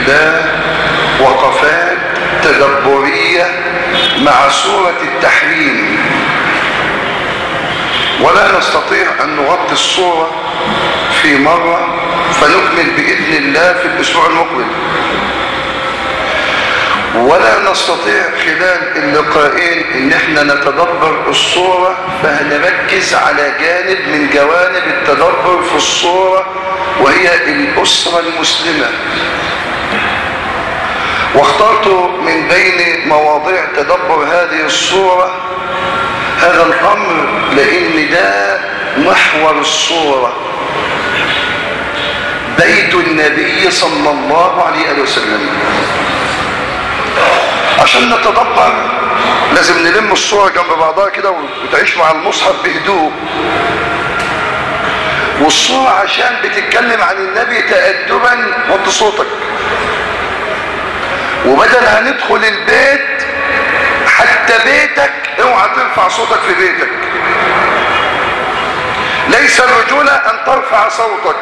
الله وقفات تدبرية مع سورة التحريم ولا نستطيع أن نغطي الصورة في مرة فنكمل بإذن الله في الأسبوع المقبل ولا نستطيع خلال اللقاءين ان احنا نتدبر الصورة فهنركز على جانب من جوانب التدبر في الصورة وهي الأسرة المسلمة واخترت من بين مواضيع تدبر هذه الصورة هذا الأمر لأن ده محور الصورة بيت النبي صلى الله عليه وسلم عشان نتدبر لازم نلم الصورة جنب بعضها كده وتعيش مع المصحف بهدوء والصورة عشان بتتكلم عن النبي تأدبا وطي صوتك وبدل هندخل البيت حتى بيتك اوعى ترفع صوتك في بيتك ليس الرجولة ان ترفع صوتك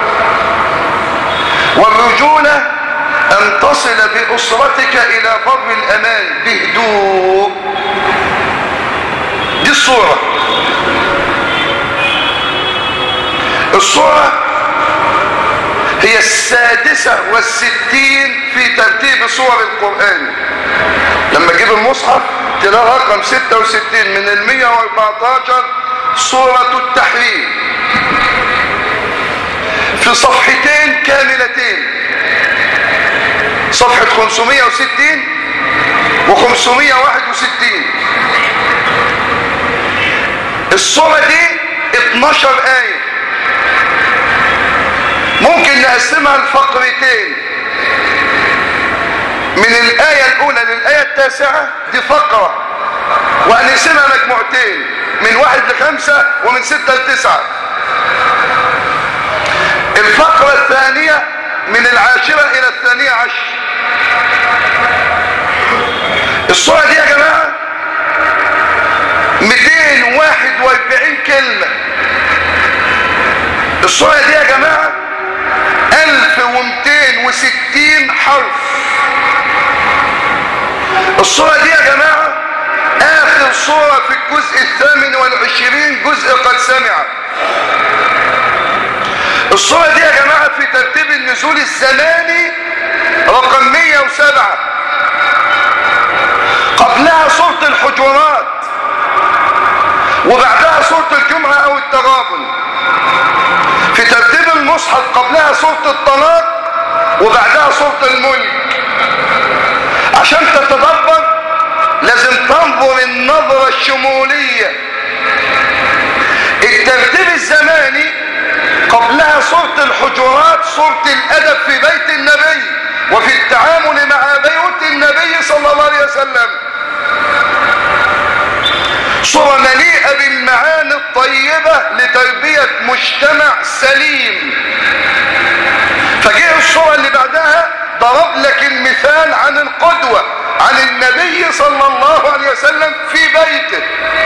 والرجولة ان تصل باسرتك الى بر الامان بهدوء دي الصورة الصورة هي السادسة والستين في ترتيب صور القرآن لما تجيب المصحف تلاقي رقم 66 من ال 114 سورة التحريم في صفحتين كاملتين صفحة 560 و 561 الصورة دي 12 آية ممكن نقسمها لفقرتين من الآية الأولى للآية التاسعة دي فقرة وهنقسمها مجموعتين من واحد لخمسة ومن ستة لتسعة الفقرة الثانية من العاشرة إلى الثانية عشر الصورة دي يا جماعة 241 كلمة الصورة دي يا جماعة 1260 حرف الصورة دي يا جماعة آخر صورة في الجزء الثامن والعشرين جزء قد سمع الصورة دي يا جماعة في ترتيب النزول الزماني رقم 107 قبلها صورة الحجرات وبعدها صورة الجمعة أو التغابن في ترتيب المصحف قبلها صورة الطلاق وبعدها صورة الملك عشان تتدبر لازم تنظر النظرة الشمولية الترتيب الزماني قبلها صورة الحجرات صورة الأدب في بيت النبي وفي التعامل مع بيوت النبي صلى الله عليه وسلم صورة مليئة بالمعاني الطيبة لتربية مجتمع سليم فجاء الصورة اللي بعدها ضرب لك المثال عن القدوة عن النبي صلى الله عليه وسلم في بيته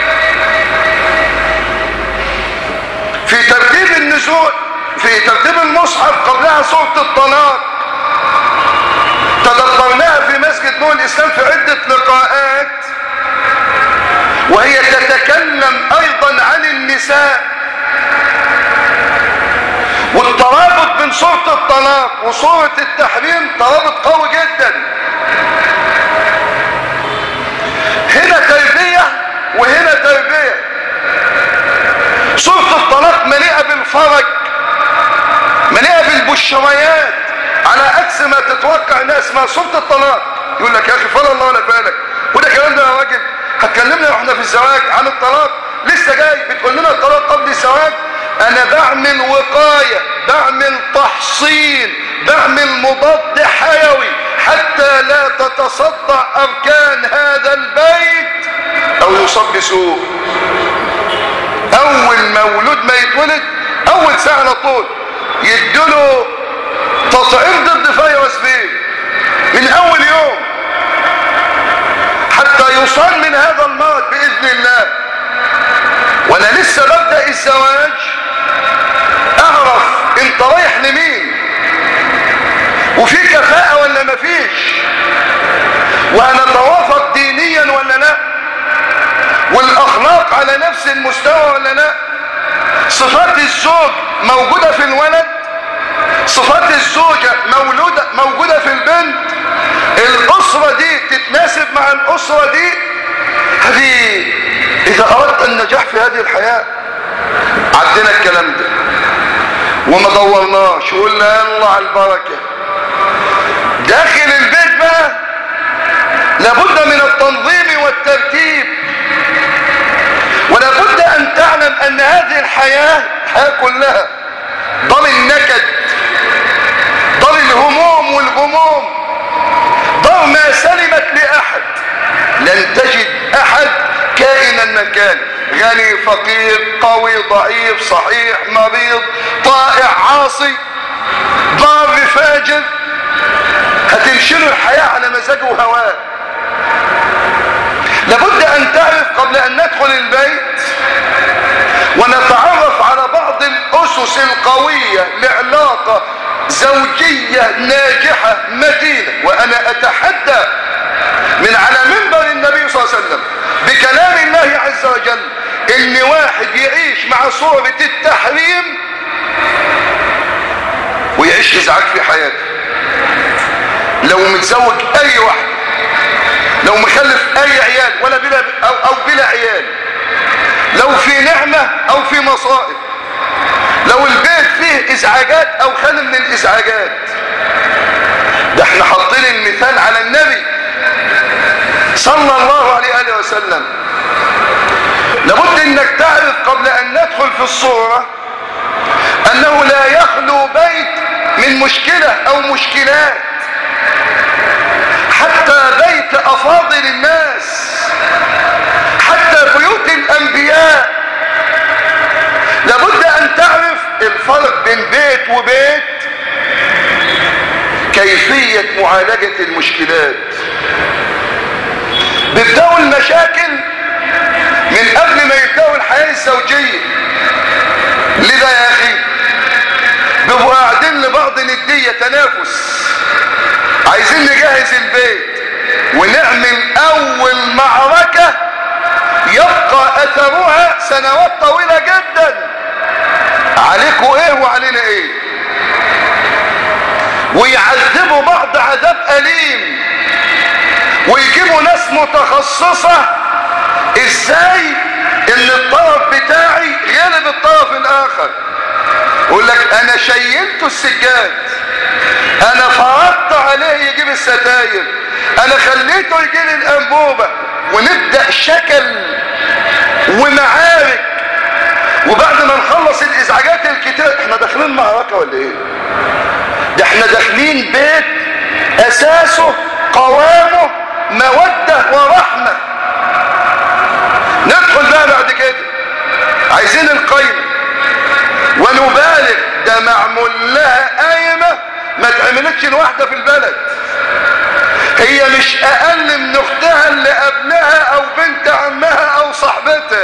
في ترتيب النزول في ترتيب المصحف قبلها صورة الطلاق تدبرناها في مسجد نور الإسلام في عدة لقاءات وهي تتكلم أيضا عن النساء والترابط بين صورة الطلاق وصورة التحريم ترابط قوي جدا هنا تربية وهنا تربية صورة الطلاق مليئة بالفرج مليئة بالبشريات على عكس ما تتوقع ناس ما صورة الطلاق يقول لك يا اخي فلا الله ولا بالك وده كلام ده يا راجل هتكلمنا واحنا في الزواج عن الطلاق لسه جاي بتقول لنا الطلاق قبل الزواج انا بعمل وقاية بعمل تحصين بعمل مضاد حيوي حتى لا تتصدع اركان هذا البيت او يصاب بسوء اول مولود ما يتولد اول ساعة على طول يدله تطعيم ضد فيروس بي من اول يوم حتى يصان من هذا المرض باذن الله وانا لسه ببدأ الزواج اعرف انت رايح لمين وفي كفاءة ولا ولا مفيش وهنتوافق دينيا ولا لا والاخلاق على نفس المستوى ولا لا صفات الزوج موجودة في الولد صفات الزوجة مولودة موجودة في البنت الاسرة دي تتناسب مع الاسرة دي هذه اذا اردت النجاح في هذه الحياة عدنا الكلام ده وما دورناش وقلنا يلا على البركة داخل البيت بقى لابد من التنظيم والترتيب ولابد ان تعلم ان هذه الحياة الحياة كلها ضل النكد ضل الهموم والغموم ضل ما سلمت لاحد لن تجد احد كائنا من كان غني فقير قوي ضعيف صحيح مريض طائع عاصي ضار فاجر هتنشلوا الحياة على مزاجه وهواه لابد ان تعرف قبل ان ندخل البيت ونتعرف على بعض الاسس القوية لعلاقة زوجية ناجحة متينة وانا اتحدى من على منبر النبي صلى الله عليه وسلم بكلام الله عز وجل ان واحد يعيش مع صورة التحريم ويعيش ازعاج في حياته لو متزوج اي واحد لو مخلف اي عيال ولا بلا او, أو بلا عيال لو في نعمة او في مصائب لو البيت فيه ازعاجات او خال من الازعاجات ده احنا حاطين المثال على النبي صلى الله عليه وآله وسلم لابد انك تعرف قبل ان ندخل في الصورة انه لا يخلو بيت من مشكلة او مشكلات حتى بيت افاضل الناس حتى بيوت الانبياء لابد ان تعرف الفرق بين بيت وبيت كيفية معالجة المشكلات بيبدأوا المشاكل من قبل ما يبدأوا الحياة الزوجية لذا يا اخي بيبقوا قاعدين لبعض ندية تنافس عايزين نجهز البيت ونعمل اول معركة يبقى اثرها سنوات طويلة جدا عليكوا ايه وعلينا ايه ويعذبوا بعض عذاب اليم ويجيبوا ناس متخصصة ازاي ان الطرف بتاعي غلب الطرف الاخر يقول لك انا شيلته السجاد انا فرضت عليه يجيب الستاير انا خليته يجيب الانبوبة ونبدأ شكل ومعارك وبعد ما نخلص الازعاجات الكتير احنا داخلين معركة ولا ايه ده احنا داخلين بيت اساسه قوامه مودة ورحمة ندخل بقى بعد كده عايزين القيمة ونبالغ ده معمول لها قايمة ما اتعملتش الواحدة في البلد هي مش اقل من اختها اللي قبلها او بنت عمها او صاحبتها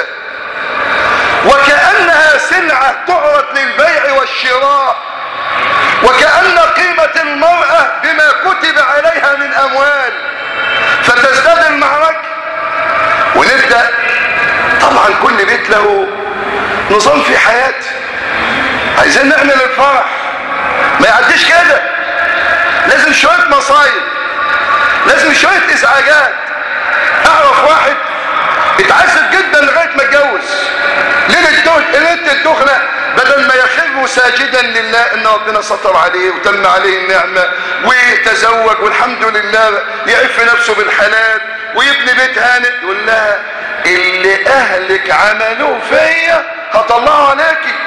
وكأنها سلعة تعرض للبيع والشراء وكأن قيمة المرأة بما كتب عليها من اموال فتزداد المعركة ونبدأ طبعا كل بيت له نظام في حياته عايزين نعمل الفرح ما يعديش كده لازم شوية مصايب لازم شوية ازعاجات اعرف واحد اتعذب جدا لغاية ما اتجوز ليلة ليلة الدخلة بدل ما يخر ساجدا لله ان ربنا ستر عليه وتم عليه النعمة ويتزوج والحمد لله يعف نفسه بالحلال ويبني بيت هانئ يقول لها اللي اهلك عملوه فيا هطلعه عليكي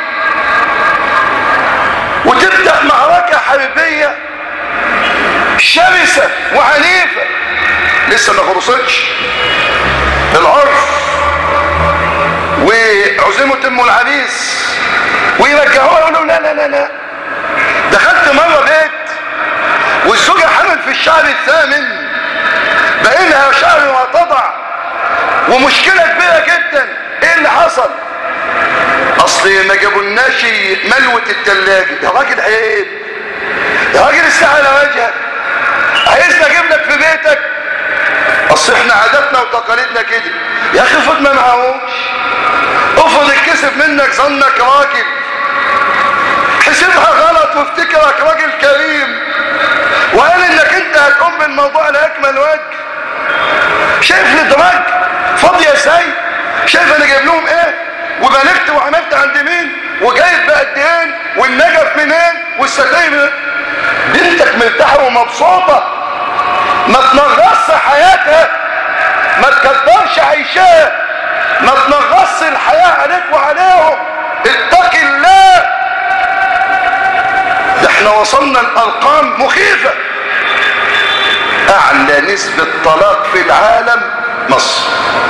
وتبدأ معركة حربية شرسة وعنيفة لسه ما خلصتش العرف وعزموا ام العريس ويرجعوها يقولوا لا لا لا لا دخلت مرة بيت والزوجة حمل في الشهر الثامن بقيلها شهر وتضع ومشكلة كبيرة جدا ايه اللي حصل اصل ما جابولناش ملوة التلاجة يا راجل عيب يا راجل استعى على وجهك تقاليدنا كده يا اخي افرض ما معهوش افرض اتكسب منك ظنك راجل حسبها غلط وافتكرك راجل كريم وقال انك انت هتقوم بالموضوع على اكمل وجه شايف الادراج فاضي يا سيد شايف انا جايب لهم ايه وبلغت وعملت عند مين وجايب بقد ايه والنجف منين والستاير منين بنتك مرتاحه ومبسوطه ما تنغصش حياتها ما تكدرش عيشها ما تنغصش الحياه عليك وعليهم اتق الله ده احنا وصلنا الارقام مخيفه اعلى نسبه طلاق في العالم مصر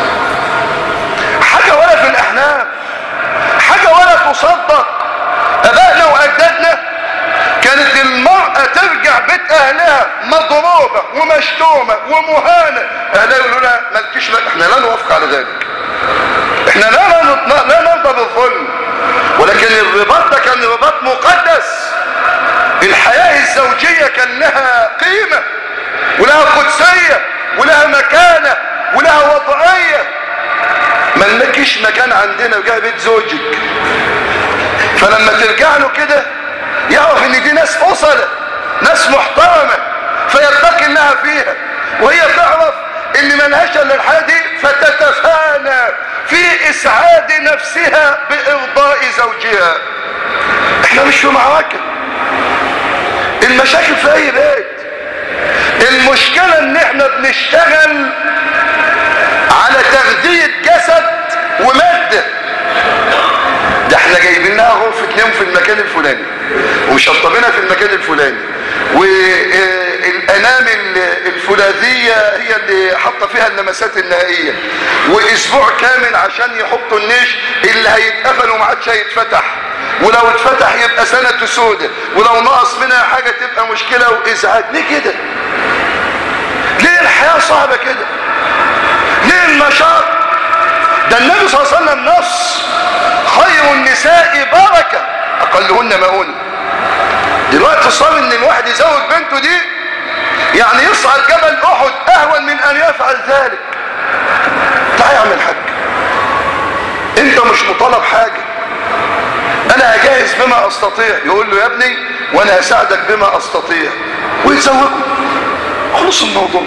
حاجه ولا في الاحلام حاجه ولا تصدق ابائنا واجدادنا كانت المرأة ترجع بيت اهلها مضروبة ومشتومة ومهانة اهلها يقولوا لها مالكيش احنا لا نوافق على ذلك احنا لا لا, لا نرضى بالظلم ولكن الرباط ده كان رباط مقدس الحياة الزوجية كان لها قيمة ولها قدسية ولها مكانة ولها وضعية ما لكيش مكان عندنا وجاء بيت زوجك فلما ترجع له كده يعرف ان دي ناس اصلة ناس محترمة فيتقي الله فيها وهي تعرف ان ملهاش الا الحياة دي فتتفانى في اسعاد نفسها بارضاء زوجها احنا مش في معركة المشاكل في اي بيت المشكلة ان احنا بنشتغل على تغذية جسد ومادة ده احنا جايبين لها غرفة نوم في المكان الفلاني ومشطبينها في المكان الفلاني والانام الفولاذية هي اللي حاطه فيها اللمسات النهائية واسبوع كامل عشان يحطوا النيش اللي هيتقفل وما عادش هيتفتح ولو اتفتح يبقى سنة سودة ولو نقص منها حاجة تبقى مشكلة وازعاج ليه كده ليه الحياة صعبة كده ليه النشاط ده النبي صلى الله عليه وسلم نص خير النساء بركة اقلهن مؤونة دلوقتي صار ان الواحد يزوج بنته دي يعني يصعد جبل احد اهون من ان يفعل ذلك تعال يا عم الحاج انت مش مطالب حاجة انا هجهز بما استطيع يقول له يا ابني وانا هساعدك بما استطيع ويتزوجوا خلص الموضوع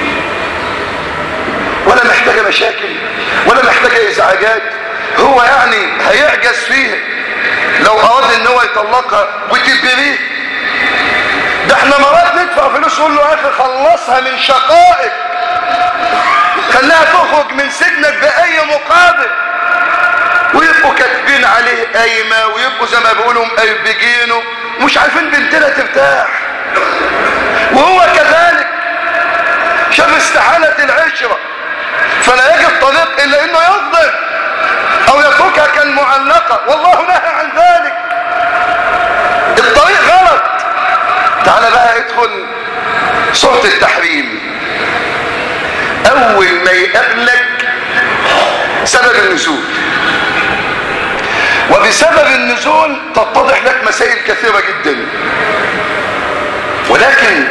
ولا محتاجة مشاكل ولا محتاجة ازعاجات هو يعني هيعجز فيها لو اراد ان هو يطلقها وتجبريه ده احنا مرات ندفع فلوس نقول له يا اخي خلصها من شقائك خليها تخرج من سجنك باي مقابل ويبقوا كاتبين عليه قايمه ويبقوا زي ما بيقولوا مقربجينه مش عارفين بنتنا ترتاح وهو كذلك شاف استحالة العشرة فلا يجد طريق الا انه يظلم او يتركها كالمعلقة والله نهى عن ذلك الطريق غلط تعال بقى ادخل سورة التحريم اول ما يقابلك سبب النزول وبسبب النزول تتضح لك مسائل كثيرة جدا ولكن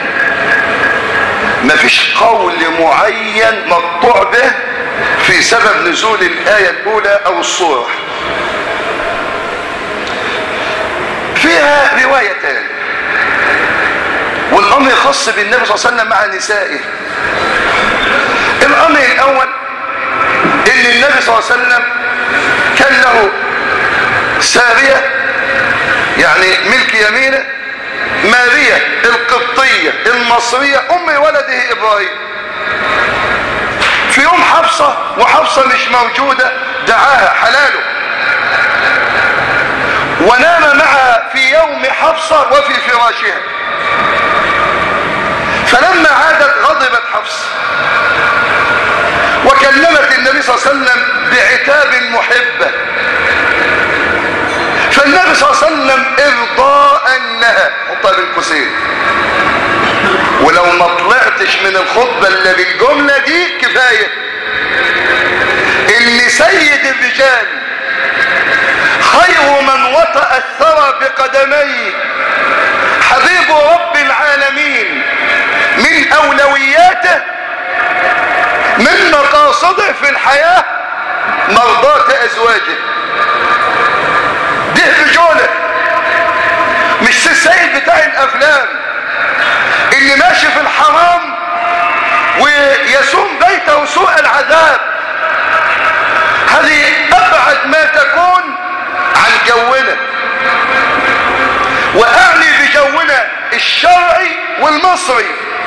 مفيش قول معين مقطوع به في سبب نزول الآية الأولى أو الصورة فيها روايتان والأمر خاص بالنبي صلى الله عليه وسلم مع نسائه الأمر الأول إن النبي صلى الله عليه وسلم كان له سارية يعني ملك يمينه ماريا القبطية المصرية أم ولده إبراهيم في يوم حفصة وحفصة مش موجودة دعاها حلاله ونام معها في يوم حفصة وفي فراشها فلما عادت غضبت حفصة وكلمت النبي صلى الله عليه وسلم بعتاب محبة فالنبي صلى الله عليه وسلم ارضاء لها حطها بين قوسين ولو ما طلعتش من الخطبة اللي بالجملة دي كفاية ان سيد الرجال خير من وطأ الثرى بقدميه حبيب رب العالمين من اولوياته من مقاصده في الحياة مرضاة ازواجه ده رجولة مش السيد بتاع الافلام اللي ماشي في الحرام ويسوم بيته سوء العذاب هذه ابعد ما تكون عن جونا واعني بجونا الشرعي والمصري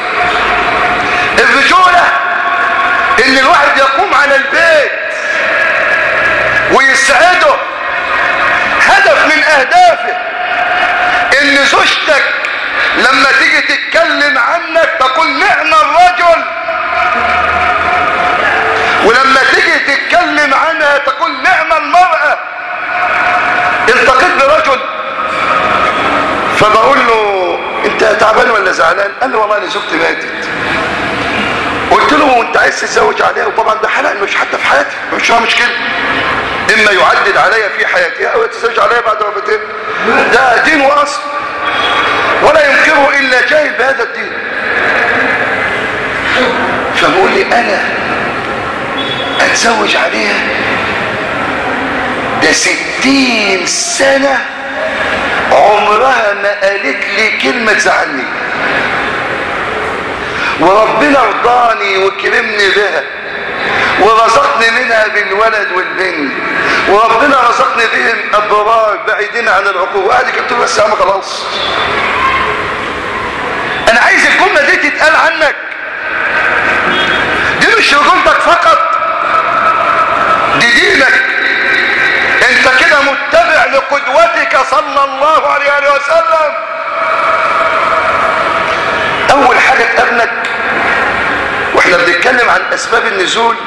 الرجولة ان الواحد يقوم على البيت ويسعده هدف من اهدافه ان زوجتك لما تيجي تتكلم عنك تقول نعم الرجل ولما تيجي تتكلم عنها تقول نعم المرأة التقيت برجل فبقول له انت تعبان ولا زعلان قال لي والله انا زوجتي ماتت قلت له انت عايز تتزوج عليها وطبعا ده حلال مش حتى في حياتي مش مشكله اما يعدد عليا في حياتها او يتزوج عليها بعد وفاتها ده دين واصل ولا ينكره الا جاهل بهذا الدين فبقول لي انا اتزوج عليها ده ستين سنة عمرها ما قالت لي كلمة تزعلني وربنا رضاني وكرمني بها ورزقني منها بالولد والبنت وربنا رزقني بهم الضرار بعيدين عن العقوق وقعد قلت له بس يا عم خلاص انا عايز الجمله دي تتقال عنك دي مش رجولتك فقط دي دينك انت كده متبع لقدوتك صلى الله عليه وسلم اول حاجه تقابلك واحنا بنتكلم عن اسباب النزول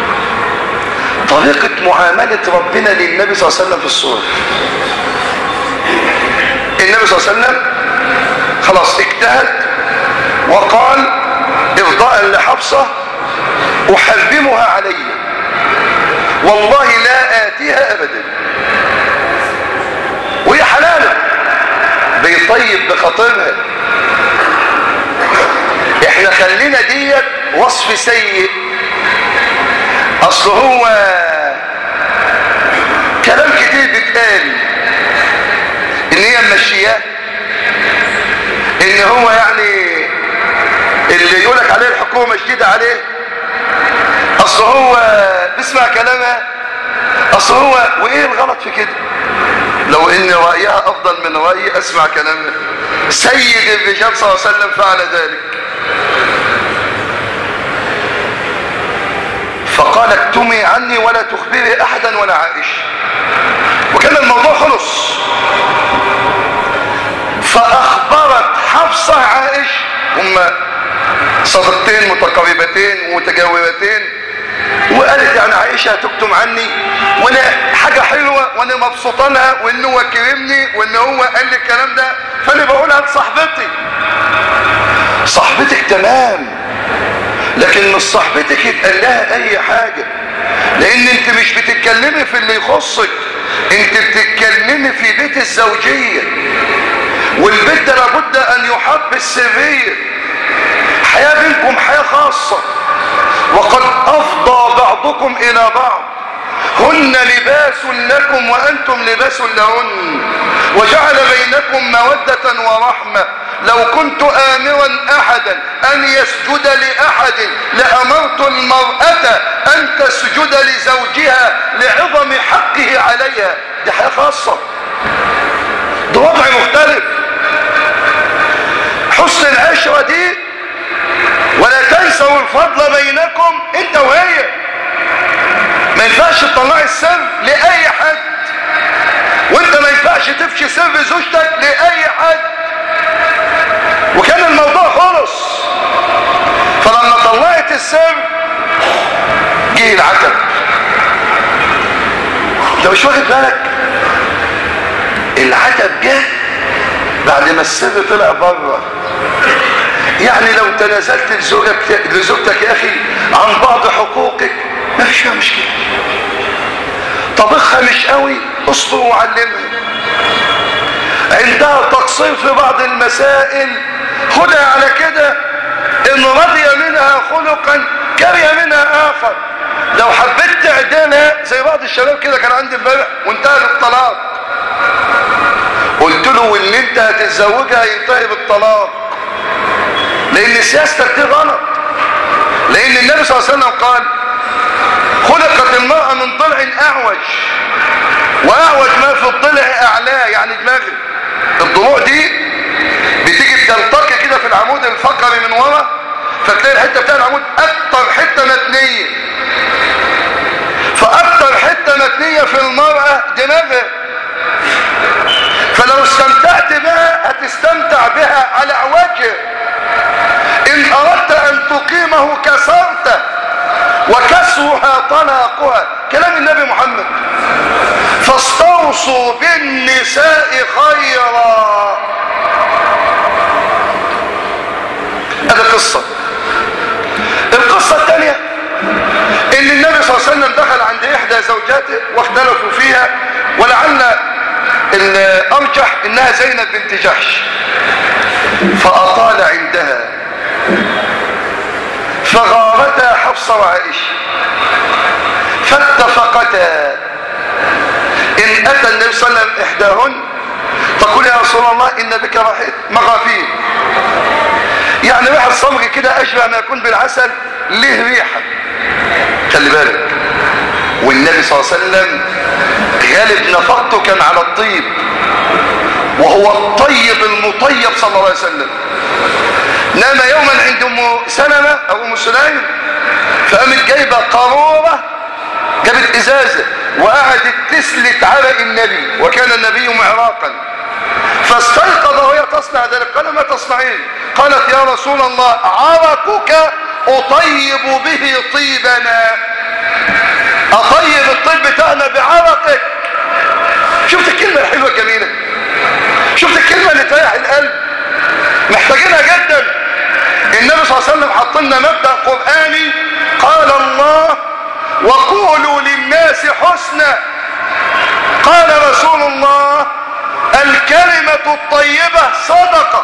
طريقة معاملة ربنا للنبي صلى الله عليه وسلم في الصورة النبي صلى الله عليه وسلم خلاص اجتهد وقال ارضاء لحفصة احرمها علي والله لا اتيها ابدا وهي حلالة بيطيب بخاطرها احنا خلينا ديت وصف سيء اصل هو كلام كتير بيتقال ان هي ممشياه ان هو يعني اللي يقولك عليه الحكومة شديدة عليه اصل هو بيسمع كلامها اصل هو وايه الغلط في كده لو ان رأيها افضل من رأيي اسمع كلامها سيد الرجال صلى الله عليه وسلم فعل ذلك فقال اكتمي عني ولا تخبري احدا ولا عائشة وكان الموضوع خلص فاخبرت حفصة عائشة هم صديقتين متقربتين ومتجاورتين وقالت يعني عائشة تكتم عني وانا حاجة حلوة وانا مبسوطة لها وان هو كرمني وان هو قال لي الكلام ده فانا بقولها لصاحبتي صاحبتك تمام لكن مش صاحبتك يتقال لها اي حاجة لان انت مش بتتكلمي في اللي يخصك انت بتتكلمي في بيت الزوجية والبيت ده لابد ان يحاط بالسرية حياة بينكم حياة خاصة وقد افضى بعضكم الى بعض هن لباس لكم وانتم لباس لهن وجعل بينكم مودة ورحمة لو كنت آمرا أحدا أن يسجد لأحد لأمرت المرأة أن تسجد لزوجها لعظم حقه عليها دي حياة خاصة ده وضع مختلف حسن العشرة دي ولا تنسوا الفضل بينكم انت وهي ما ينفعش تطلعي السر لأي حد وانت ما ينفعش تفشي سر زوجتك لأي حد وكان الموضوع خلص فلما طلعت السر جه العتب انت مش واخد بالك العتب جه بعد ما السر طلع بره يعني لو تنازلت لزوجك لزوجتك يا اخي عن بعض حقوقك ما فيش فيها مشكله طبخها مش قوي اصبر وعلمها عندها تقصير في بعض المسائل خدها على كده ان رضي منها خلقا كره منها زي بعض الشباب كده كان عندي امبارح وانتهى بالطلاق قلت له واللي انت هتتزوجها ينتهي بالطلاق لان سياستك دي غلط لان النبي صلى الله عليه وسلم قال خلقت المرأة من ضلع اعوج واعوج ما في الضلع اعلاه يعني دماغي الضلوع دي بتيجي بتلتقي كده في العمود الفقري من ورا فتلاقي الحته بتاع العمود اكتر حته متنيه فاكتر حته متنيه في المراه دماغها فلو استمتعت بها هتستمتع بها على وجه ان اردت ان تقيمه كسرته وكسرها طلاقها كلام النبي محمد فاستوصوا بالنساء خيرا هذا قصة القصة الثانية ان النبي صلى الله عليه وسلم دخل عند احدى زوجاته واختلفوا فيها ولعل الارجح انها زينب بنت جحش فاطال عندها فغارتا حفصة وعائشة فاتفقتا ان اتى النبي صلى الله عليه وسلم احداهن تقول يا رسول الله ان بك رحيل مغافير يعني ريحة الصمغ كده اشبه ما يكون بالعسل ليه ريحة خلي بالك والنبي صلى الله عليه وسلم غالب نفقته كان على الطيب وهو الطيب المطيب صلى الله عليه وسلم نام يوما عند ام سلمة او ام سليم فقامت جايبه قارورة جابت ازازة وقعدت تسلت على النبي وكان النبي معراقا فاستيقظ وهي تصنع ذلك قال ما تصنعين قالت يا رسول الله عرقك اطيب به طيبنا اطيب الطيب بتاعنا بعرقك شفت الكلمة الحلوة الجميلة شفت الكلمة اللي تريح القلب محتاجينها جدا النبي صلى الله عليه وسلم حط لنا مبدأ قرآني قال الله وقولوا للناس حسنا قال رسول الله الكلمة الطيبة صدقة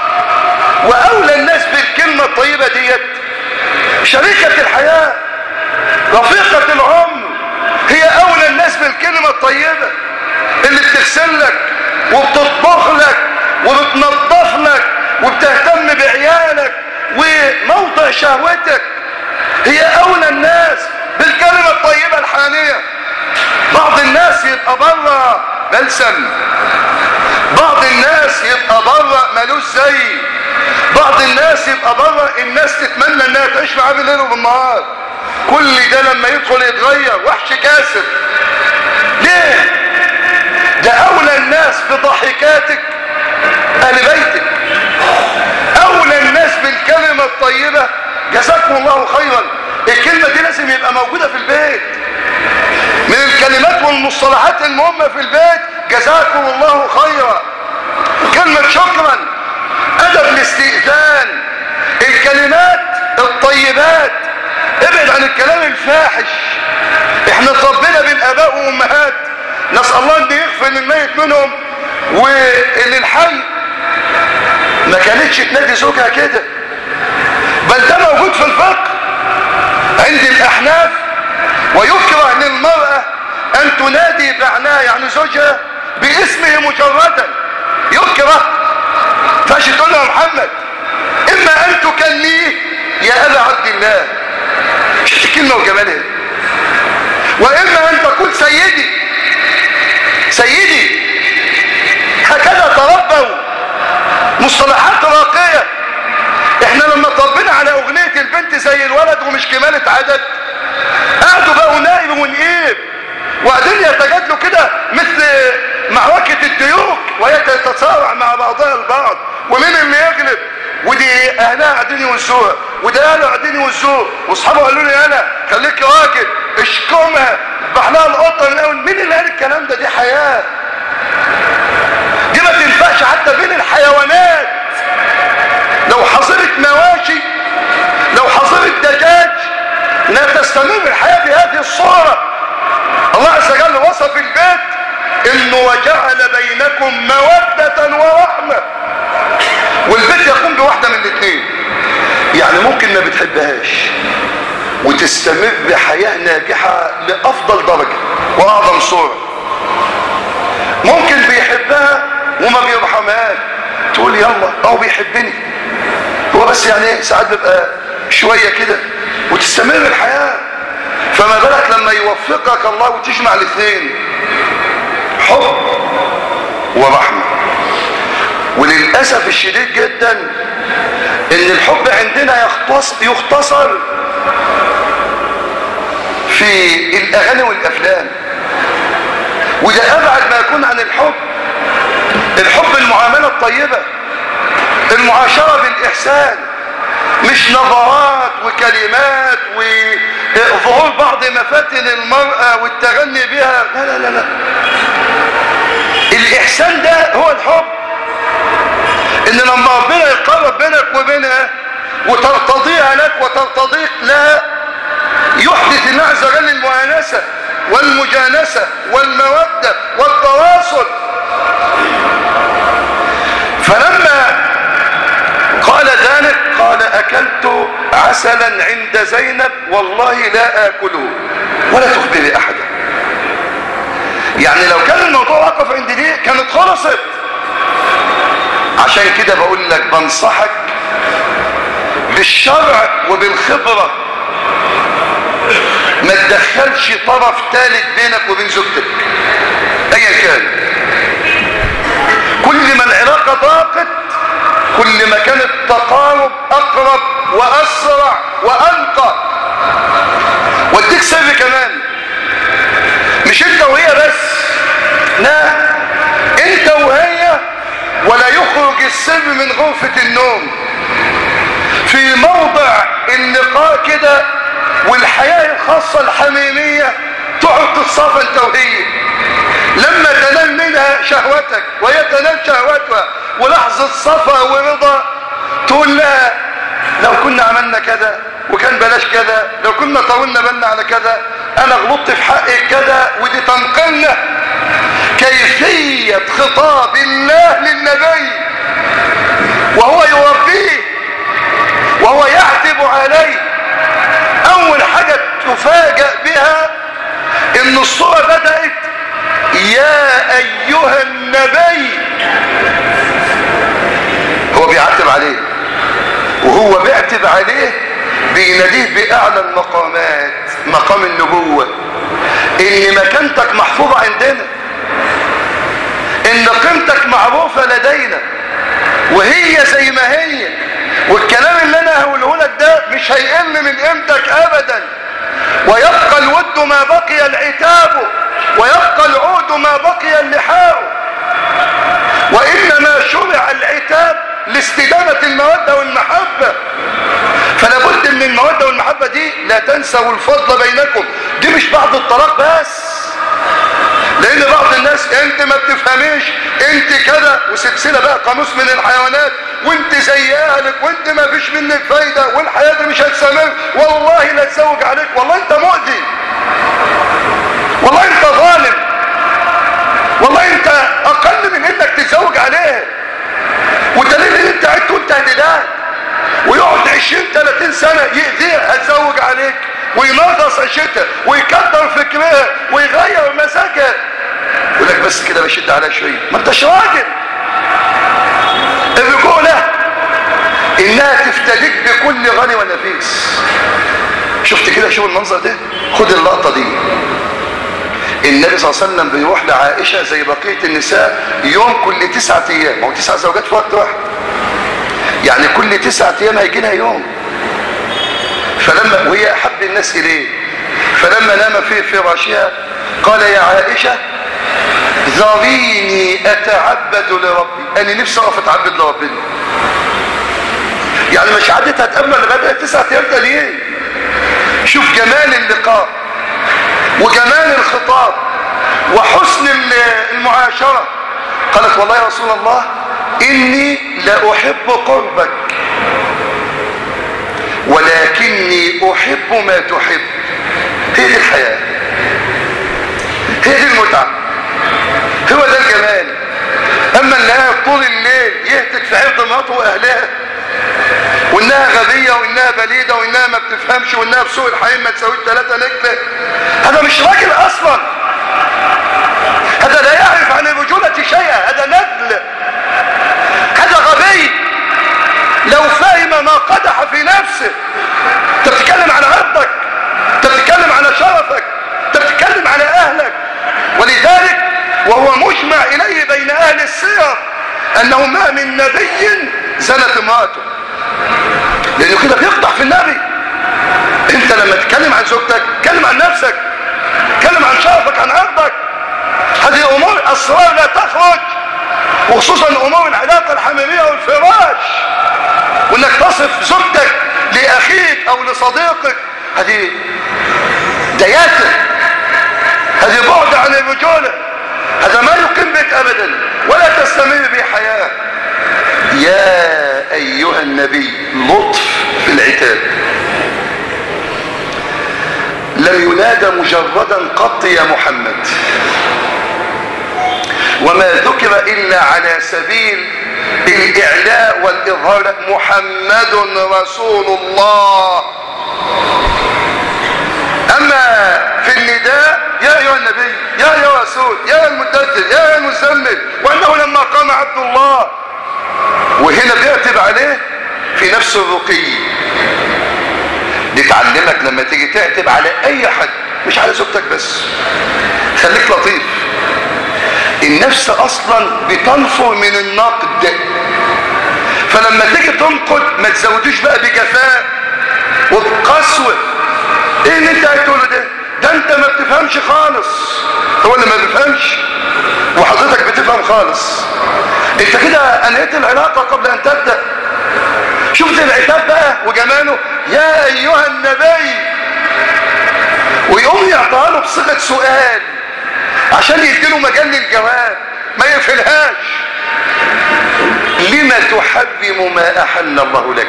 وأولى الناس بالكلمة الطيبة ديت شريكة الحياة رفيقة العمر هي أولى الناس بالكلمة الطيبة اللي بتغسل لك وبتطبخ لك وبتنظف لك وبتهتم بعيالك وموضع شهوتك هي أولى الناس بالكلمة الطيبة الحانية بعض الناس يبقى بره بلسم بعض الناس يبقى بره ملوش زي بعض الناس يبقى بره الناس تتمنى انها تعيش معاه بالليل وبالنهار كل ده لما يدخل يتغير وحش كاسب ليه ده اولى الناس بضحكاتك اهل بيتك اولى الناس بالكلمة الطيبة جزاكم الله خيرا الكلمة دي لازم يبقى موجودة في البيت من الكلمات والمصطلحات المهمة في البيت جزاكم الله خيرا كلمة شكرا ادب الاستئذان الكلمات الطيبات ابعد عن الكلام الفاحش احنا اتربينا بين اباء وامهات نسال الله ان يغفر للميت منهم واللي الحي ما كانتش تنادي زوجها كده بل ده موجود في الفقه عند الاحناف ويكره للمرأة ان تنادي بعناه يعني زوجها باسمه مجردا يكره فاش تقول له محمد اما ان تكنيه يا ابا عبد الله شفت الكلمة وجمالها واما ان تقول سيدي سيدي هكذا تربوا مصطلحات راقية احنا لما طبنا على اغنية البنت زي الولد ومش كمالة عدد قعدوا بقوا نائب ونقيب وقاعدين يتجادلوا كده مثل معركة الديوك وهي تتصارع مع بعضها البعض ومين اللي يغلب ودي اهلها قاعدين يوزوها وده اهلها قاعدين يوزوه واصحابه قالوا لي انا خليك راجل اشكمها اذبح لها القطه من اول مين اللي قال الكلام ده دي حياه دي ما تنفعش حتى بين الحيوانات لو حصلت مواشي لو حصلت دجاج لا تستمر الحياة بهذه الصورة الله عز وجل وصف البيت انه وجعل بينكم مودة ورحمة والبيت يقوم بواحدة من الاثنين يعني ممكن ما بتحبهاش وتستمر حياة ناجحة لأفضل درجة وأعظم صورة ممكن بيحبها وما بيرحمهاش تقول يلا أو بيحبني هو بس يعني ساعات بيبقى شوية كده وتستمر الحياة فما بالك لما يوفقك الله وتجمع الاثنين حب ورحمة وللأسف الشديد جدا ان الحب عندنا يختصر في الاغاني والافلام وده ابعد ما يكون عن الحب الحب المعاملة الطيبة المعاشرة بالاحسان مش نظرات وكلمات وظهور بعض مفاتن المرأة والتغني بها لا لا لا لا الإحسان ده هو الحب إن لما ربنا يقرب بينك وبينها وترتضيها لك وترتضيك لا يحدث الله عز وجل المؤانسة والمجانسة والمودة والتواصل فلما قال ذلك قال أكلت عسلا عند زينب والله لا آكله ولا تخبري أحدا يعني لو كان الموضوع وقف عند دي كانت خلصت عشان كده بقول لك بنصحك بالشرع وبالخبرة ما تدخلش طرف ثالث بينك وبين زوجتك ايا كان كل ما العلاقة ضاقت كل ما كان التقارب اقرب واسرع وانقى واديك سر كمان مش انت وهي بس لا انت وهي ولا يخرج السر من غرفة النوم في موضع اللقاء كده والحياة الخاصة الحميمية تقعد تتصافى انت وهي لما تنال منها شهوتك وهي تنال شهوتها ولحظة صفا ورضا تقول لها لو كنا عملنا كذا وكان بلاش كذا لو كنا طولنا بالنا على كذا انا غلطت في حقك كذا ودي تنقلنا كيفية خطاب الله للنبي وهو يوفيه وهو يعتب عليه اول حاجة تفاجأ بها ان الصورة بدأت يا ايها النبي هو بيعتب عليه وهو بيعتب عليه بيناديه باعلى المقامات مقام النبوة ان مكانتك محفوظة عندنا ان قيمتك معروفة لدينا وهي زي ما هي والكلام اللي انا هقوله لك ده مش هيقل من قيمتك ابدا ويبقى الود ما بقي العتاب ويبقى العود ما بقي اللحاء وانما شرع العتاب لاستدامة المودة والمحبة فلا بد من المودة والمحبة دي لا تنسوا الفضل بينكم دي مش بعد الطلاق بس لان بعض الناس انت ما بتفهميش انت كذا وسلسلة بقى قاموس من الحيوانات وانت زي اهلك وانت ما فيش منك فايدة والحياة دي مش هتستمر والله لا تزوج عليك والله انت مؤذي والله انت ظالم والله انت اقل من انك تتزوج عليها والدليل ان انت قاعد تقول تهديدات ويقعد 20 30 سنة يأذيها هتزوج عليك وينغص عيشتها ويكدر فكرها ويغير مزاجها يقول لك بس كده بشد عليها شويه ما انتش راجل الرجوله انها تفتديك بكل غني ونفيس شفت كده شوف المنظر ده خد اللقطه دي النبي صلى الله عليه وسلم بيروح لعائشه زي بقيه النساء يوم كل تسعة ايام ما هو تسع زوجات في وقت واحد يعني كل تسعة ايام هيجي لها يوم فلما وهي احب الناس اليه فلما نام في فراشها قال يا عائشه ذريني اتعبد لربي انا نفسي اقف اتعبد لربنا يعني مش عادتها تامل لغايه تسعة ايام تانيين شوف جمال اللقاء وجمال الخطاب وحسن المعاشره قالت والله يا رسول الله اني لاحب قربك ولكني احب ما تحب هي دي الحياه هي دي المتعه هو ده الجمال اما انها طول الليل يهتك في عرض مراته واهلها وانها غبيه وانها بليده وانها ما بتفهم بتفهمش وانها في سوق الحين ما تساويش ثلاثة نجلة هذا مش راجل اصلا هذا لا يعرف عن الرجولة شيئا هذا ندل هذا غبي لو فهم ما قدح في نفسه انت بتتكلم على عرضك انت بتتكلم على شرفك انت بتتكلم على اهلك ولذلك وهو مجمع اليه بين اهل السير انه ما من نبي زنت امراته لانه كده بيقطع في النبي انت لما تتكلم عن زوجتك تكلم عن نفسك تكلم عن شرفك عن عرضك هذه امور اسرار لا تخرج وخصوصا امور العلاقه الحميميه والفراش وانك تصف زوجتك لاخيك او لصديقك هذه دياتر هذه بعد عن الرجوله هذا ما يقيم بك ابدا ولا تستمر به حياه يا ايها النبي لطف في العتاب لم ينادى مجردا قط يا محمد وما ذكر الا على سبيل الاعلاء والاظهار محمد رسول الله اما في النداء يا ايها النبي يا ايها الرسول يا ايها المدثر يا ايها المزمل وانه لما قام عبد الله وهنا بيعتب عليه في نفس الرقي لتعلمك لما تيجي تعتب على اي حد مش على زوجتك بس خليك لطيف النفس اصلا بتنفر من النقد فلما تيجي تنقد ما تزودوش بقى بجفاء وبقسوه ايه اللي انت هتقوله ده ده انت ما بتفهمش خالص هو اللي ما بيفهمش وحضرتك بتفهم خالص انت كده انهيت العلاقه قبل ان تبدا شفت العتاب بقى وجماله يا ايها النبي ويقوم يعطيها له بصيغه سؤال عشان يديله مجال للجواب ما يقفلهاش لما تحرم ما احل الله لك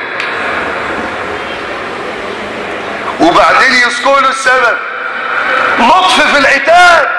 وبعدين يذكر له السبب لطف في العتاب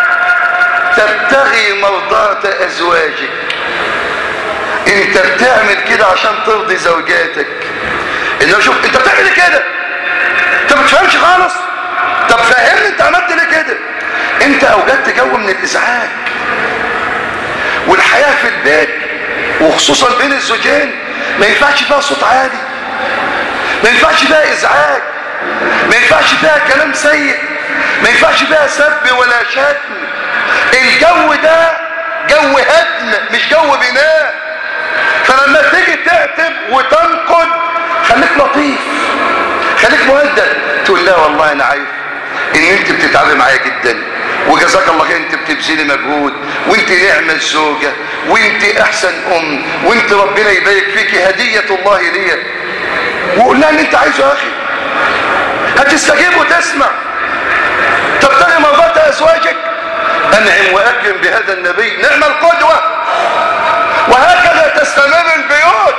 تبتغي مرضاة ازواجك انت بتعمل كده عشان ترضي زوجاتك انه شوف انت بتعمل كده انت ما بتفهمش خالص طب فهمني انت عملت ليه كده انت اوجدت جو من الازعاج والحياة في البيت وخصوصا بين الزوجين ما ينفعش فيها صوت عالي ما ينفعش فيها ازعاج ما ينفعش فيها كلام سيء ما ينفعش فيها سب ولا شتم الجو ده جو هدم مش جو بناء فلما تيجي تعتب وتنقد خليك لطيف خليك مهدد تقول لا والله انا عارف ان انت بتتعبي معايا جدا وجزاك الله خير انت بتبذلي مجهود وانت نعمة الزوجة وانت احسن ام وانت ربنا يبارك فيك هدية الله ليا وقول لها اللي انت عايزه يا اخي هتستجيب وتسمع تبتغي مرضات ازواجك انعم واكرم بهذا النبي نعم القدوة وهكذا تستمر البيوت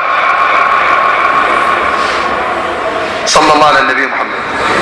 صلى الله على النبي محمد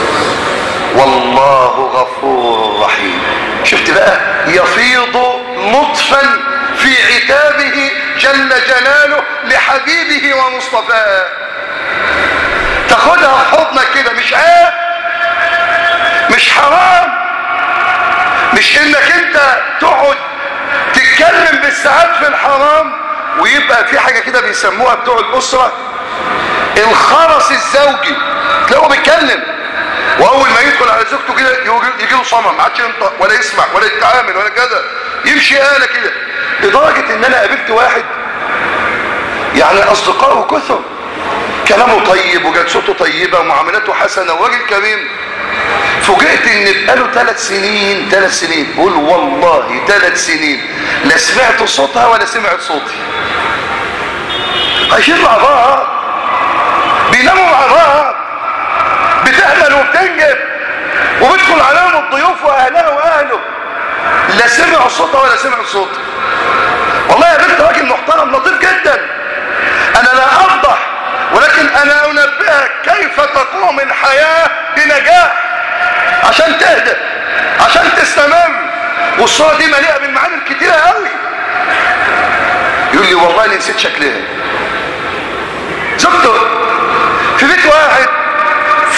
والله غفور رحيم شفت بقى يفيض لطفا في عتابه جل جلاله لحبيبه ومصطفاه تاخدها في حضنك كده مش عيب مش حرام مش انك انت تقعد تتكلم بالساعات في الحرام ويبقى في حاجة كده بيسموها بتوع الأسرة الخرس الزوجي تلاقوه بيتكلم واول ما يدخل على زوجته كده يجي له صمم ما عادش ينطق ولا يسمع ولا يتعامل ولا كذا يمشي آلة كده لدرجة ان انا قابلت واحد يعني اصدقائه كثر كلامه طيب وجلسته طيبة ومعاملته حسنة وراجل كريم فوجئت ان بقاله ثلاث سنين ثلاث سنين بقول والله ثلاث سنين لا سمعت صوتها ولا سمعت صوتي عايشين مع بعض بيناموا مع بعض بتأمل وبتنجب وبيدخل عليهم الضيوف واهلها واهله لا سمعوا صوتها ولا سمعوا صوتي والله يا بنت راجل محترم لطيف جدا انا لا افضح ولكن انا انبهك كيف تقوم الحياة بنجاح عشان تهدى عشان تستمر والصورة دي مليئة بالمعاني الكتيرة قوي يقول لي والله اللي نسيت شكلها زوجته في بيت واحد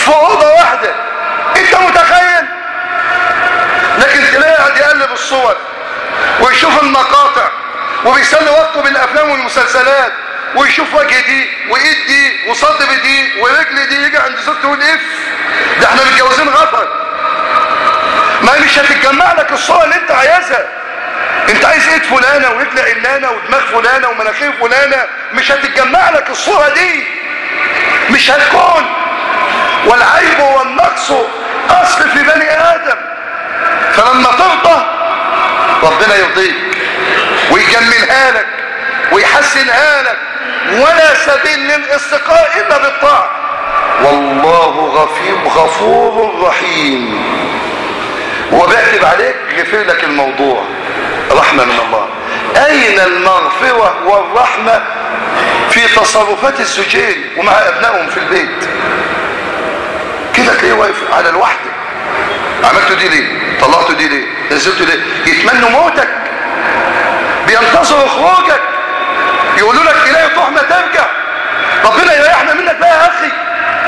في اوضه واحده انت متخيل لكن تلاقي قاعد يقلب الصور ويشوف المقاطع وبيسلي وقته بالافلام والمسلسلات ويشوف وجه دي وايد دي وصدر دي ورجل دي يجي عند زوجته يقول اف ده احنا متجوزين غفر ما هي مش هتتجمع لك الصورة اللي انت عايزها انت عايز ايد فلانة ورجل علانة ودماغ فلانة ومناخير فلانة مش هتتجمع لك الصورة دي مش هتكون والعيب والنقص اصل في بني ادم فلما ترضى ربنا يرضيك ويجملها لك ويحسنها لك ولا سبيل للاستقاء الا بالطاعه والله غفير غفور رحيم وبكتب عليك غفر لك الموضوع رحمه من الله اين المغفره والرحمه في تصرفات الزوجين ومع ابنائهم في البيت كده تلاقيه واقف على الوحده عملتوا دي ليه طلعتوا دي ليه نزلتوا ليه يتمنوا موتك بينتظروا خروجك يقولوا لك الهي طحنا ترجع ربنا يريحنا منك بقى يا اخي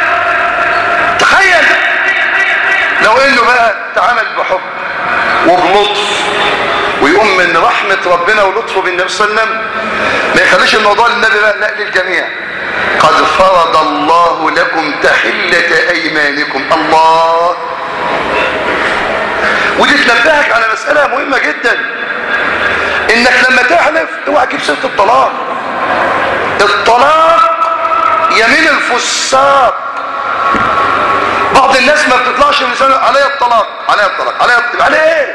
تخيل لو انه بقى تعامل بحب وبلطف ويقوم من رحمة ربنا ولطفه بالنبي صلى الله عليه وسلم ما يخليش الموضوع للنبي بقى لا للجميع قد فرض الله لكم تحلة ايمانكم الله ودي تنبهك على مسألة مهمة جدا انك لما تحلف اوعى تجيب سيره الطلاق الطلاق يمين الفساق بعض الناس ما بتطلعش من لسانه عليا الطلاق عليا الطلاق عليا الطلاق عليه ايه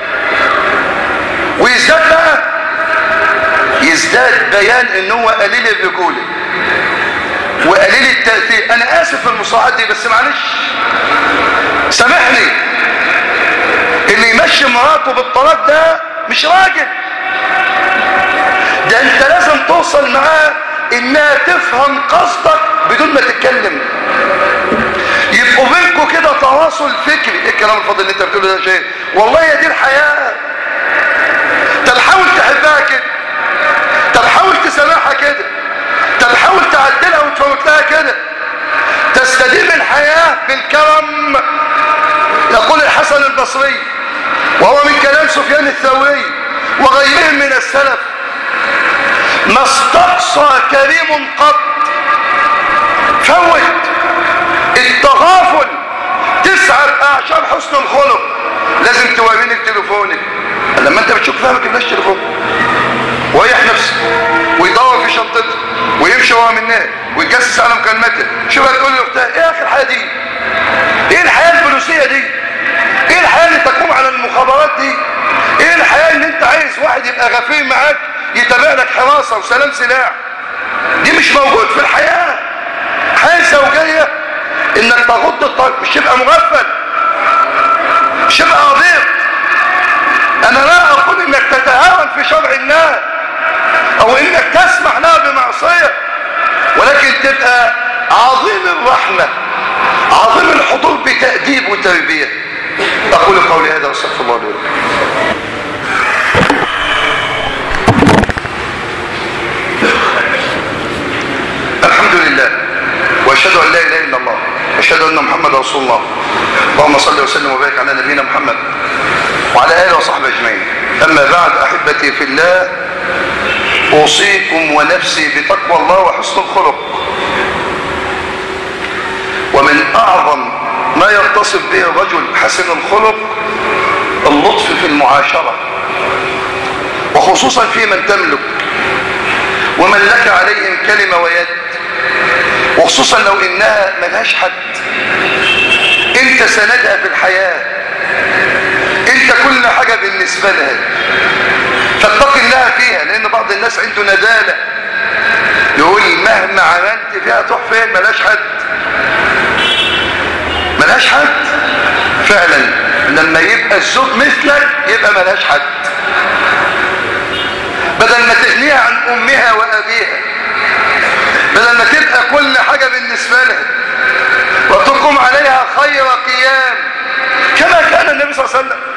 ويزداد بقى يزداد بيان ان هو قليل الرجوله وقليل التأثير انا اسف في المصطلحات دي بس معلش سامحني اللي يمشي مراته بالطلاق ده مش راجل ده انت لازم توصل معاه انها تفهم قصدك بدون ما تتكلم يبقوا بينكم كده تواصل فكري ايه الكلام الفاضل اللي انت بتقوله ده شيء والله هي دي الحياه طب حاول تحبها كده طب حاول تسامحها كده طب حاول تعدلها وتفوت لها كده تستديم الحياه بالكرم يقول الحسن البصري وهو من كلام سفيان الثوري وغيرهم من السلف ما استقصى كريم قط فوت التغافل تسعى باعشاب حسن الخلق لازم توريني تليفونك لما انت بتشوف فيها ما تجيبلاش تليفون ويريح نفسه ويدور في شنطته ويمشي ورا منها ويتجسس على مكالمتها شو بقى تقول لاختها ايه يا اخي الحياه دي ايه الحياه الفلوسيه دي ايه الحياه اللي تقوم على المخابرات دي ايه الحياه اللي انت عايز واحد يبقى غفير معاك يتابع لك حراسه وسلام سلاح دي مش موجود في الحياه حياه زوجيه انك تغض الطرف مش تبقى مغفل مش تبقى عبيط انا لا اقول انك تتهاون في شرع الله او انك تسمح لها بمعصيه ولكن تبقى عظيم الرحمه عظيم الحضور بتاديب وتربيه اقول قولي هذا واستغفر الله لي ولكم الحمد لله واشهد ان لا اله الا الله واشهد ان محمد رسول الله اللهم صل وسلم وبارك على نبينا محمد وعلى اله وصحبه اجمعين اما بعد احبتي في الله اوصيكم ونفسي بتقوى الله وحسن الخلق ومن اعظم ما يتصف به الرجل حسن الخلق اللطف في المعاشره وخصوصا في من تملك ومن لك عليهم كلمه ويد وخصوصا لو انها ملهاش حد انت سندها في الحياة انت كل حاجة بالنسبة لها فاتق الله فيها لان بعض الناس عنده ندالة يقول مهما عملت فيها تروح فين ملهاش حد ملهاش حد فعلا لما يبقى الزوج مثلك يبقى ملهاش حد بدل ما تغنيها عن امها وابيها بدل ما تبقى كل حاجة بالنسبة لها وتقوم عليها خير قيام كما كان النبي صلى الله عليه وسلم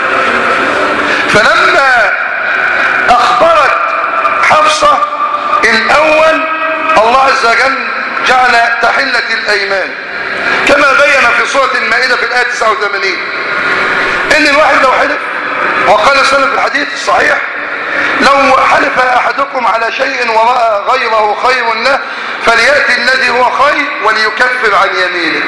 فلما أخبرت حفصة الأول الله عز وجل جعل تحلة الأيمان كما سورة المائدة في الآية 89 إن الواحد لو حلف وقال سنة في الحديث الصحيح لو حلف أحدكم على شيء ورأى غيره خير له فليأتي الذي هو خير وليكفر عن يمينه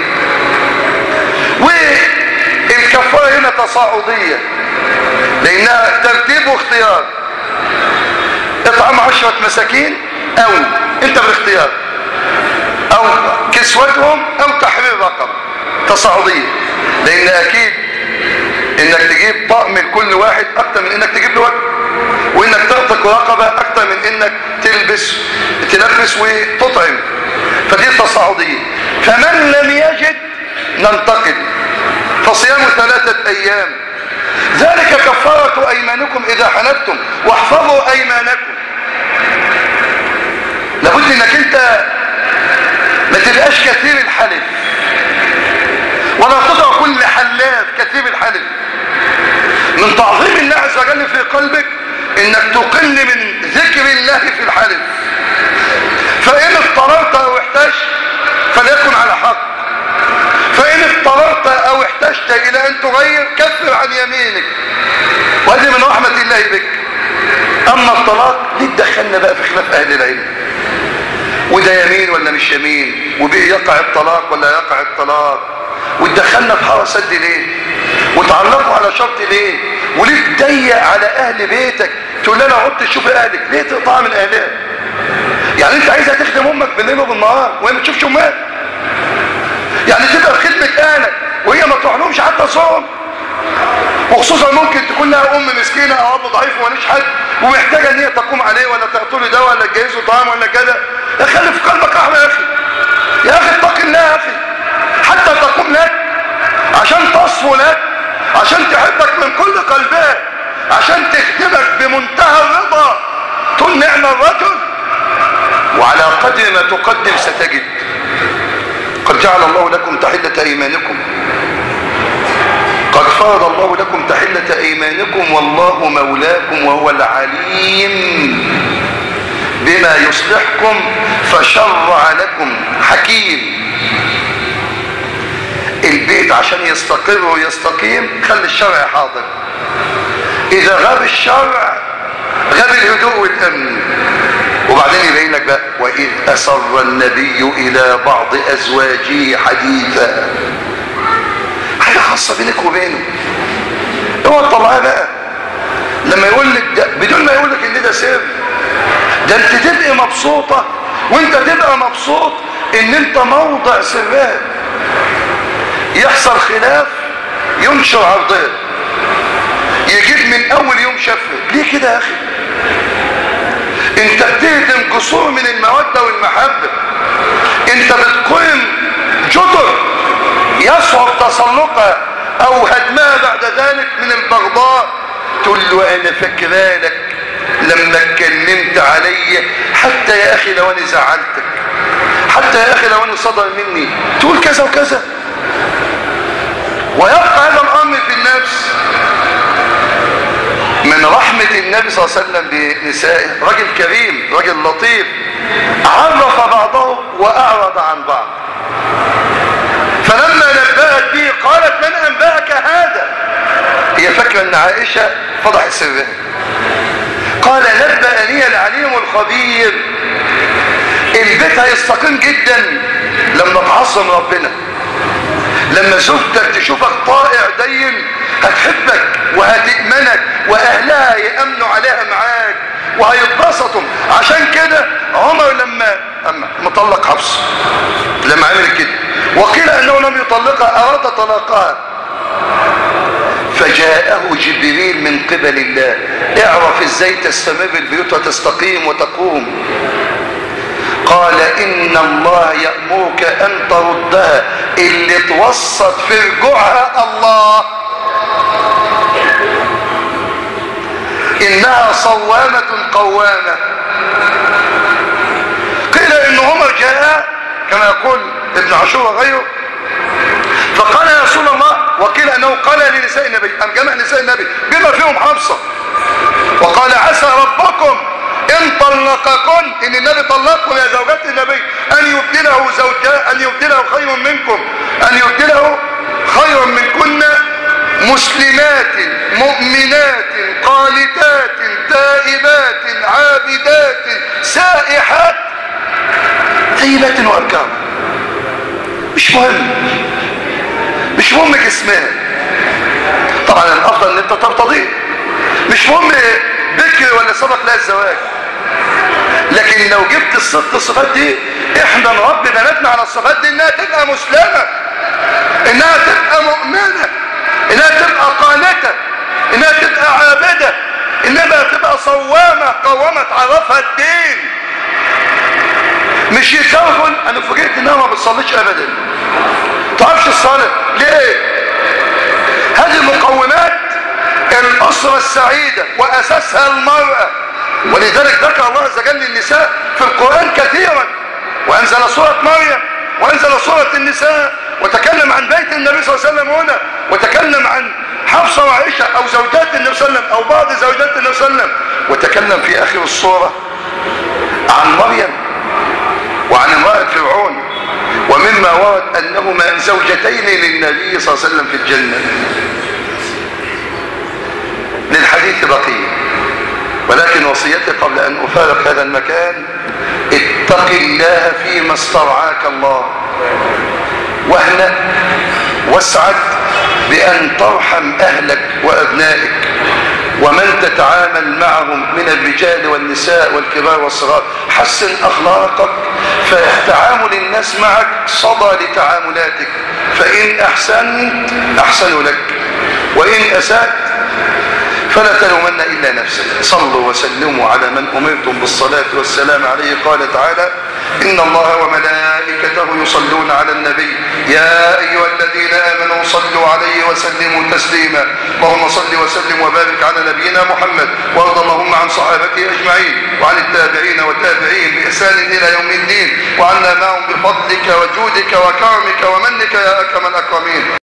والكفارة هنا تصاعدية لأنها ترتيب واختيار اطعام عشرة مساكين أو أنت بالاختيار أو كسوتهم أو تحرير رقبة تصاعدية لأن أكيد إنك تجيب طقم لكل واحد أكتر من إنك تجيب له وجه وإنك تعتق رقبة أكتر من إنك تلبس تلبس وتطعم فدي تصاعدية فمن لم يجد ننتقد فصيام ثلاثة أيام ذلك كفارة أيمانكم إذا حلفتم واحفظوا أيمانكم لابد انك انت ما تبقاش كثير الحلف ولا تضع كل حلاف كثير الحلف من تعظيم الله عز وجل في قلبك انك تقل من ذكر الله في الحلف فان اضطررت او احتجت فليكن على حق فان اضطررت او احتجت الى ان تغير كفر عن يمينك وهذه من رحمة الله بك اما الطلاق ليه تدخلنا بقى في خلاف اهل العلم وده يمين ولا مش يمين وبيه يقع الطلاق ولا يقع الطلاق وتدخلنا في حاره سد ليه وتعلقوا على شرط ليه وليه تضيق على اهل بيتك تقول لنا عد تشوف اهلك ليه تقطع من اهلها يعني انت عايزها تخدم امك بالليل وبالنهار وهي ما تشوفش امها يعني تبقى في خدمه اهلك وهي ما تروحلهمش حتى صوم وخصوصا ممكن تكون لها ام مسكينه او اب ضعيف وماليش حد ومحتاجه ان هي تقوم عليه ولا تقتله دواء ولا تجهزه طعام ولا كده خلي في قلبك رحمه يا اخي يا اخي اتق الله يا اخي حتى تقوم لك عشان تصفو لك عشان تحبك من كل قلبها عشان تخدمك بمنتهى الرضا تقول نعم الرجل وعلى قدر ما تقدم ستجد قد جعل الله لكم تحلة ايمانكم قد فرض الله لكم تحلة ايمانكم والله مولاكم وهو العليم بما يصلحكم فشرع لكم حكيم البيت عشان يستقر ويستقيم خلي الشرع حاضر اذا غاب الشرع غاب الهدوء والامن وبعدين يبين لك بقى واذ اسر النبي الى بعض ازواجه حديثا حاجه خاصه بينك وبينه اوعى تطلعها بقى لما يقول لك ده بدون ما يقول لك ان ده سر ده انت تبقى مبسوطه وانت تبقى مبسوط ان انت موضع سرها يحصل خلاف ينشر عرضها يجيب من اول يوم شفه ليه كده يا اخي انت بتهدم قصور من المودة والمحبة انت بتقيم جدر يصعب تسلقها او هدمها بعد ذلك من البغضاء تقول له انا فاكرانك لما اتكلمت عليا حتى يا اخي لو انا زعلتك حتى يا اخي لو انا صدر مني تقول كذا وكذا ويبقى هذا الامر في النفس من رحمة النبي صلى الله عليه وسلم بنسائه رجل كريم رجل لطيف عرف بعضه واعرض عن بعض فلما نبأت به قالت من انبأك هذا هي فاكره ان عائشة فضحت سرها قال نبأني العليم الخبير البيت هيستقيم جدا لما تعظم ربنا لما زوجتك تشوفك طائع دين هتحبك وهتأمنك واهلها يأمنوا عليها معاك وهيتبسطوا عشان كده عمر لما أما مطلق حفص لما عمل كده وقيل انه لم يطلقها اراد طلاقها فجاءه جبريل من قبل الله اعرف ازاي تستمر البيوت وتستقيم وتقوم قال ان الله يأمرك ان تردها اللي توسط في رجوعها الله انها صوامة قوامة قيل ان عمر جاء كما يقول ابن عاشور وغيره فقال يا رسول الله وقيل انه قال لنساء النبي ام جمع نساء النبي بما فيهم حفصة وقال عسى ربكم ان طلقكن ان النبي طلقكم يا زوجات النبي ان يبدله زوجا ان يبدله خير منكم ان يبدله زي باتن واركان مش مهم مش مهم جسمها طبعا الافضل ان انت ترتضيه مش مهم بكر ولا سبق لها الزواج لكن لو جبت الست الصفات دي احنا نربي بناتنا على الصفات دي انها تبقى مسلمة انها تبقى مؤمنة انها تبقى قانتة انها تبقى عابدة انها تبقى صوامة قوامة عرفها الدين مش يتوهن انا فوجئت انها ما بتصليش ابدا تعرفش الصلاة ليه هذه مقومات الاسرة السعيدة واساسها المرأة ولذلك ذكر الله عز وجل النساء في القرآن كثيرا وانزل سورة مريم وانزل سورة النساء وتكلم عن بيت النبي صلى الله عليه وسلم هنا وتكلم عن حفصة وعائشة او زوجات النبي صلى الله عليه وسلم او بعض زوجات النبي صلى الله عليه وسلم وتكلم في اخر الصورة عن مريم وعن امرأة فرعون ومما ورد انهما زوجتين للنبي صلى الله عليه وسلم في الجنة للحديث بقية ولكن وصيتي قبل ان افارق هذا المكان اتق الله فيما استرعاك الله واهنأ واسعد بان ترحم اهلك وابنائك ومن تتعامل معهم من الرجال والنساء والكبار والصغار حسن اخلاقك فتعامل الناس معك صدى لتعاملاتك فان احسنت احسنوا لك وان اسأت فلا تلومن إلا نفسك صلوا وسلموا على من أمرتم بالصلاة والسلام عليه قال تعالى إن الله وملائكته يصلون على النبي يا أيها الذين آمنوا صلوا عليه وسلموا تسليما اللهم صل وسلم وبارك على نبينا محمد وارض اللهم عن صحابته أجمعين وعن التابعين والتابعين بإحسان إلى يوم الدين وعنا معهم بفضلك وجودك وكرمك ومنك يا أكرم الأكرمين